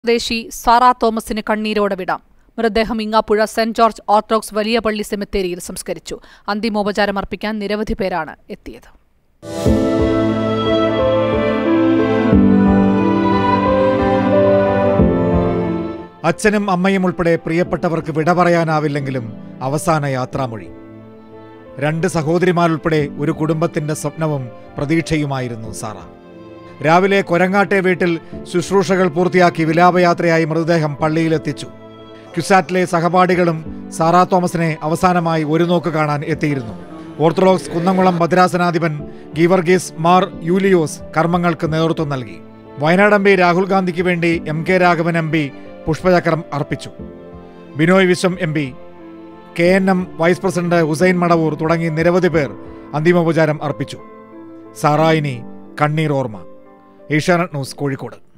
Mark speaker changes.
Speaker 1: സ്വദേശി സാറാ തോമസിന് കണ്ണീരോടെ വിടാം മൃതദേഹം ഇങ്ങാപ്പുഴ സെന്റ് ജോർജ് ഓർത്തഡോക്സ് വലിയ പള്ളി സെമിത്തേരിയിൽ സംസ്കരിച്ചു അന്തിമോപചാരം അർപ്പിക്കാൻ നിരവധി പേരാണ് എത്തിയത്
Speaker 2: അച്ഛനും അമ്മയും ഉൾപ്പെടെ പ്രിയപ്പെട്ടവർക്ക് വിട പറയാനാവില്ലെങ്കിലും അവസാന യാത്രാമൊഴി രണ്ട് സഹോദരിമാരുൾപ്പെടെ ഒരു കുടുംബത്തിന്റെ സ്വപ്നവും പ്രതീക്ഷയുമായിരുന്നു സാറ രാവിലെ കൊരങ്ങാട്ടെ വീട്ടിൽ ശുശ്രൂഷകൾ പൂർത്തിയാക്കി വിലാപയാത്രയായി മൃതദേഹം പള്ളിയിലെത്തിച്ചു ക്യുസാറ്റിലെ സഹപാഠികളും സാറാ തോമസിനെ അവസാനമായി ഒരു നോക്ക് കാണാൻ എത്തിയിരുന്നു ഓർത്തഡോക്സ് കുന്നംകുളം ഭദ്രാസനാധിപൻ ഗീവർഗീസ് മാർ യൂലിയോസ് കർമ്മങ്ങൾക്ക് നേതൃത്വം നൽകി വയനാട് എം പി രാഹുൽ ഗാന്ധിക്ക് വേണ്ടി M K Raghavan M P പുഷ്പചക്രം അർപ്പിച്ചു Binoy Viswam M P K N M vice president Hussain Madavoor തുടങ്ങി നിരവധി പേർ അന്തിമോപചാരം അർപ്പിച്ചു സാറായിനി കണ്ണീർ ഓർമ്മ ഏഷ്യാനെറ്റ് ന്യൂസ് കോഴിക്കോട്